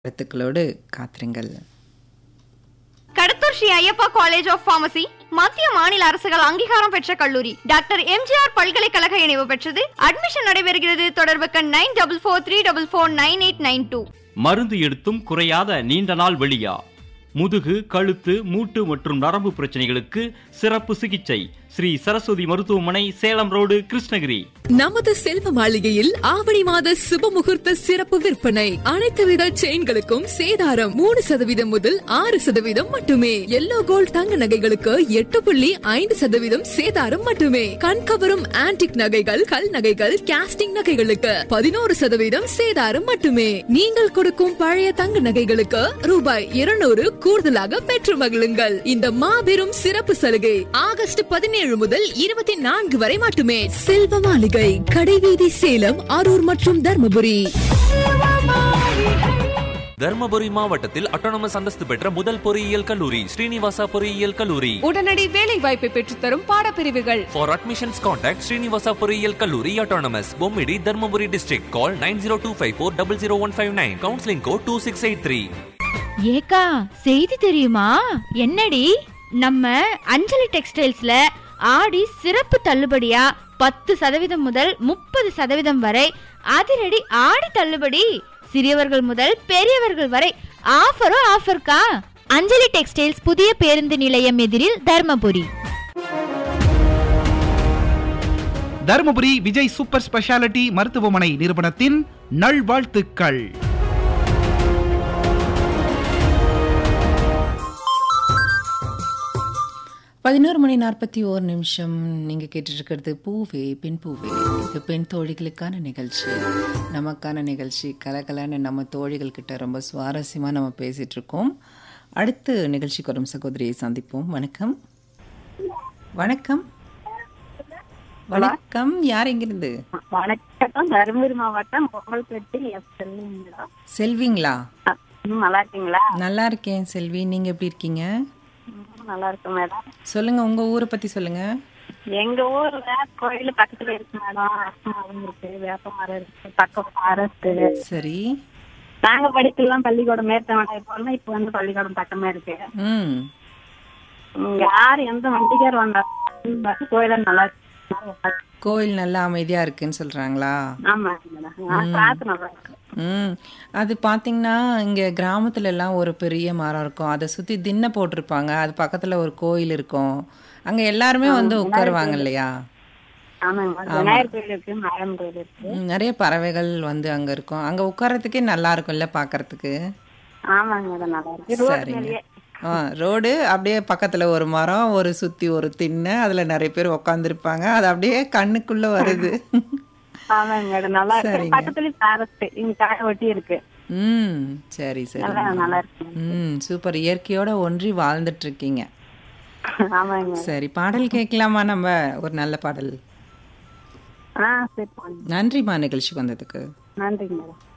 கருத்துக்களோடு காத்திருங்கள் Kadathur Sri Ayyappa college of pharmacy மத்திய மாநில அரசுகள் அங்கீகாரம் பெற்ற கல்லூரி டாக்டர் எம்ஜிஆர் பல்கலைக்கழக இணைவு பெற்றது அட்மிஷன் நடைபெறுகிறது தொடர்புக்கு nine double four three double four nine eight nine two மருந்து எடுத்தும் குறையாத நீண்ட நாள் வெளியா முதுகு கழுத்து மூட்டு மற்றும் நரம்பு பிரச்சனைகளுக்கு சிறப்பு சிகிச்சை ஸ்ரீ சரஸ்வதி மருத்துவமனை சேலம் ரோடு கிருஷ்ணகிரி நமது செல்வ மாளிகையில் ஆவணி மாத சுப முகூர்த்த சிறப்பு விற்பனை அனைத்து வித செயின்களுக்கும் சேதாரம் மூணு சதவீதம் முதல் ஆறு சதவீதம் மட்டுமே எல்லோ கோல்ட் தங்க நகைகளுக்கு எட்டு புள்ளி ஐந்து சதவீதம் சேதாரம் மட்டுமே கண்கவரும் ஆன்டிக் நகைகள் கல் நகைகள் கேஸ்டிங் நகைகளுக்கு பதினோரு சதவீதம் சேதாரம் மட்டுமே நீங்கள் கொடுக்கும் பழைய தங்க நகைகளுக்கு ரூபாய் இருநூறு கூடுதலாக பெற்று மகிழுங்கள் இந்த மாபெரும் சிறப்பு சலுகை ஆகஸ்ட் பதினேழு முதல் இருபத்தி நான்கு வரை மட்டுமே செல்வ மாளிகை கடைவீதி சேலம் அரூர் மற்றும் தர்மபுரி தர்மபுரி மாவட்டத்தில் அட்டானமஸ் அந்தஸ்து பெற்ற முதல் பொறியியல் கல்லூரி ஸ்ரீனிவாசா பொறியியல் கல்லூரி உடனடி வேலை வாய்ப்பை பெற்றுத்தரும் பாடப்பிரிவுகள் ஃபார் அட்மிஷன்ஸ் கான்டாக்ட் ஸ்ரீனிவாசா பொறியியல் கல்லூரி autonomous Bommidi Dharmapuri district call nine zero two five four double zero one five nine counselling code two six eight three ஏக்கா செய்தி தெரியுமா என்னடி நம்ம அஞ்சலி டெக்ஸ்டைல்ஸ்ல ஆடி சிறப்பு தள்ளுபடியா பத்து சதவீதம் முதல் முப்பது சதவீதம் வரை அதிரடி ஆடி தள்ளுபடி சிறியவர்கள் முதல் பெரியவர்கள் வரை ஆஃபரும் ஆஃபர்க்கா அஞ்சலி டெக்ஸ்டைல்ஸ் புதிய பேருந்து நிலையம் எதிரில் தர்மபுரி தருமபுரி விஜய் சூப்பர் ஸ்பெஷாலிட்டி மருத்துவமனை நிறுவனத்தின் நல்வாழ்த்துக்கள் பதினோரு மணி நாற்பத்தி ஓரு நிமிஷம் நீங்கள் கேட்டுட்ருக்கிறது பூவே பெண் பூவே இது பெண் தோழிகளுக்கான நிகழ்ச்சி நமக்கான நிகழ்ச்சி கலகலன்னு நம்ம தோழிகள் கிட்ட ரொம்ப சுவாரஸ்யமாக நம்ம பேசிகிட்டு இருக்கோம் அடுத்து நிகழ்ச்சிக்கு வரும் சகோதரியை சந்திப்போம் வணக்கம் வணக்கம் வணக்கம் யார் எங்கிருந்து வணக்கம் தருமபுரி மாவட்டம் பொங்கல்பேட்டு எஸ் செல்விங்களா செல்விங்களா அ, ம், நல்லா இருக்கீங்களா நல்லா இருக்கேன் செல்வி நீங்கள் எப்படி இருக்கீங்க ம், நல்லா இருக்கு மேடம் சொல்லுங்கள் உங்கள் ஊரை பற்றி சொல்லுங்கள் எங்க ஊர்ல கோயில் பக்கத்துல இருக்கு மேடம் அரச மரம் இருக்கு வேப்ப மரம் இருக்கு பக்கம் ஃபாரஸ்ட் சரி நாங்க படிக்கலாம் பள்ளிக்கூடம் மேட்டமடை போனா இப்ப வந்து பள்ளிக்கூடம் பக்கமே இருக்கு ம் ம், யார் எந்த வண்டிக்கார் வந்தாலும் பஸ் கோயில நல்லா இருக்கு கோயில் நல்லா அமைதியாக இருக்குன்னு சொல்கிறாங்களா ஆமா மேடம் பிரார்த்தனை நல்லா இருக்கு ம் அது பார்த்தீங்கன்னா இங்கே கிராமத்துல எல்லாம் ஒரு பெரிய மரம் இருக்கும் அதை சுற்றி திண்ணை போட்டிருப்பாங்க அது பக்கத்தில் ஒரு கோயில் இருக்கும் அங்கே எல்லாருமே வந்து உட்காருவாங்க இல்லையா ஆமாங்க மேடம். விநாயகர் கோயில் இருக்கு மாரியம்மன் கோயில் இருக்கு ம், நிறைய பறவைகள் வந்து அங்கே இருக்கும் அங்கே உட்காரத்துக்கே நல்லா இருக்கும்ல பார்க்கறதுக்கு ஆமாங்க மேடம் நல்லா இருக்கு ரோடு சரிங்க மேலேயே ஆ ரோடு அப்படியே பக்கத்தில் ஒரு மரம் ஒரு சுற்றி ஒரு திண்ணை அதில் நிறைய பேர் உட்காந்துருப்பாங்க அது அப்படியே கண்ணுக்குள்ளே வருது ஆமாங்க மேடம் நல்லா இருக்கு சரிங்க. பக்கத்துலயும் ஃபாரஸ்ட் இங்க கடை ஒட்டி இருக்கு ம் சரி சரி நல்லா நல்லா இருக்கு ம் சூப்பர் இயற்கையோட ஒன்றி வாழ்ந்துட்டு இருக்கீங்க ஆமாங்க சரி பாடல் கேட்கலாமா நம்ம ஒரு நல்ல பாடல் ஆ சரி போங்க. நன்றிம்மா நிகழ்ச்சிக்கு வந்ததுக்கு நன்றிங்க மேடம்